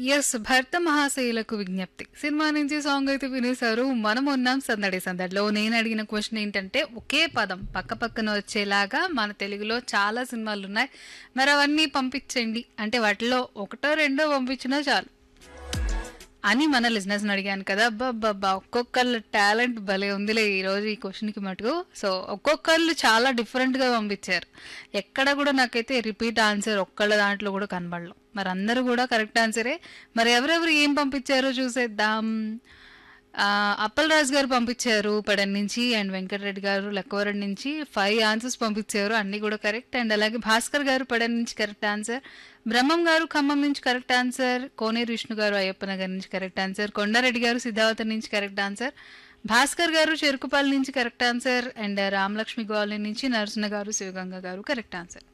Yes. 'భర్త మహాశయులకు విజ్ఞప్తి' cinema నుంచి సాంగ్ అయితే వినేశారు. మనం ఉన్నాం సందడి సందడిలో. నేను అడిగిన క్వెషన్ ఏంటంటే ఒకే పదం పక్కపక్కన వచ్చేలాగా మన తెలుగులో చాలా సినిమాలున్నాయి. మరి అవన్నీ పంపించండి. అంటే వాటిలో ఒకటో రెండో పంపించినా చాలు. అని మన లిజనర్స్‌ని అడిగాను కదా! అబ్బబ్బబ్బా! ఒక్కొక్కళ్ళ టాలెంట్ భలే ఉందిలే ఈరోజు ఈ క్వెషన్‌కి మటుకు. సో, ఒక్కొక్కళ్ళు చాలా డిఫరెంట్‌గా పంపించారు. ఎక్కడ కూడా నాకైతే రిపీట్ ఆన్సర్ ఒక్కళ్ళ దాంట్లో కూడా కనబడలేదు. మరి అందరూ కూడా కరెక్ట్ ఆన్సరే. మరి ఎవరెవరు ఏం పంపించారో చూసేద్దాం. ఆహ్, అప్పలరాజు గారు పంపించారు పెడన్ నుంచి అండ్ వెంకటరెడ్డి గారు లక్కవరం నుంచి 5 ఆన్సర్స్ పంపించారు. అన్నీ కూడా కరెక్ట్. అండ్ అలాగే భాస్కర్ గారు పెడన్ నుంచి కరెక్ట్ ఆన్సర్. బ్రహ్మం గారు ఖమ్మం నుంచి కరెక్ట్ ఆన్సర్. కోనేరు విష్ణు గారు అయ్యప్పనగర్ నుంచి కరెక్ట్ ఆన్సర్. కొండారెడ్డి గారు సిద్ధావతం నుంచి కరెక్ట్ ఆన్సర్. భాస్కర్ గారు చెరుకుపల్లి నుంచి correct answer. And Ramalakshmi colony నుంచి నరసింహ గారు, శివగంగ గారు కరెక్ట్ ఆన్సర్.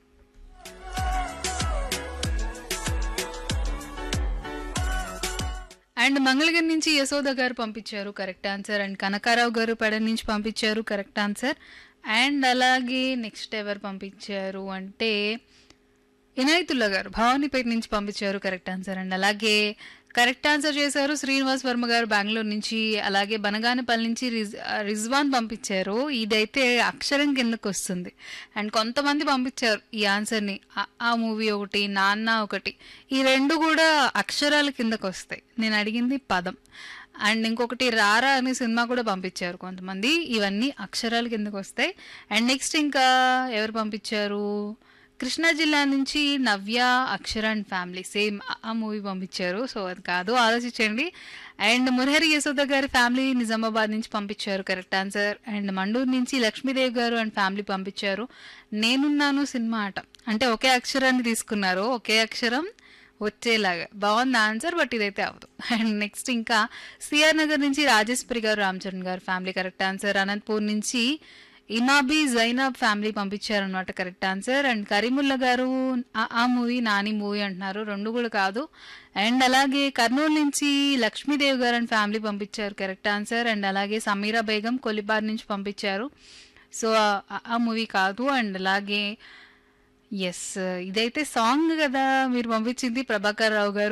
అండ్ మంగళగిరి నుంచి యశోద గారు పంపించారు కరెక్ట్ ఆన్సర్. అండ్ కనకారావు గారు పెడన్ నుంచి పంపించారు కరెక్ట్ ఆన్సర్. అండ్ అలాగే నెక్స్ట్ ఎవరు పంపించారు అంటే ఇనాయతుల్లా గారు భవానీపేట నుంచి పంపించారు కరెక్ట్ ఆన్సర్. అండ్ అలాగే కరెక్ట్ ఆన్సర్ చేశారు శ్రీనివాస్ వర్మ గారు బెంగుళూరు నుంచి. అలాగే బనగానపల్లి నుంచి రిజ్ ఆహ్, రిజ్వాన్ పంపించారు. ఇదైతే అక్షరం కిందకొస్తుంది. అండ్ కొంతమంది పంపించారు ఈ ఆన్సర్‌ని. అ, ఆ మూవీ ఒకటి, నాన్న ఒకటి. ఈ 2 కూడా అక్షరాల కిందకొస్తాయి. నేను అడిగింది పదం. అండ్ ఇంకొకటి 'రారా' అనే సినిమా కూడా పంపించారు కొంతమంది. ఇవన్నీ అక్షరాల కిందకొస్తాయి. అండ్ నెక్స్ట్ ఇంకా ఎవరు పంపించారు? కృష్ణా జిల్లా నుంచి Navya, Akshara and family same ఆ మూవీ పంపించారు. సో, అది కాదు ఆలోచించండి. అండ్ మురహరి యశోద గారి ఫ్యామిలీ నిజామాబాద్ నుంచి పంపించారు కరెక్ట్ ఆన్సర్. అండ్ మండూరు నుంచి లక్ష్మీదేవి గారు అండ్ ఫ్యామిలీ పంపించారు. 'నేనున్నాను' సినిమా అట. అంటే ఒకే అక్షరాన్ని తీసుకున్నారు. ఒకే అక్షరం వచ్చేలాగా. బావుంది ఆన్సర్. బట్ ఇదైతే అవ్వదు. అండ్ నెక్స్ట్ ఇంకా సిఆర్ నగర్ నుంచి రాజేశ్వరి గారు, రామ్ చరణ్ గారు ఫ్యామిలీ కరెక్ట్ ఆన్సర్. అనంతపూర్ నుంచి ఇమాబి, జైనబ్ ఫ్యామిలీ పంపించారనమాట correct answer. And Karimullah garu ఆ ఆ మూవీ 'నాని' మూవీ అంటున్నారు. 2 కూడా కాదు. అండ్ అలాగే కర్నూలు నుంచి లక్ష్మీదేవి గారు అండ్ ఫ్యామిలీ పంపించారు కరెక్ట్ ఆన్సర్. అండ్ అలాగే సమీరా బేగం కొలిబార్ నుంచి పంపించారు. సో, ఆ ఆ మూవీ కాదు. అండ్ అలాగే యెస్. ఇదైతే సాంగ్ కదా! మీరు పంపించింది ప్రభాకర్ రావు గారు.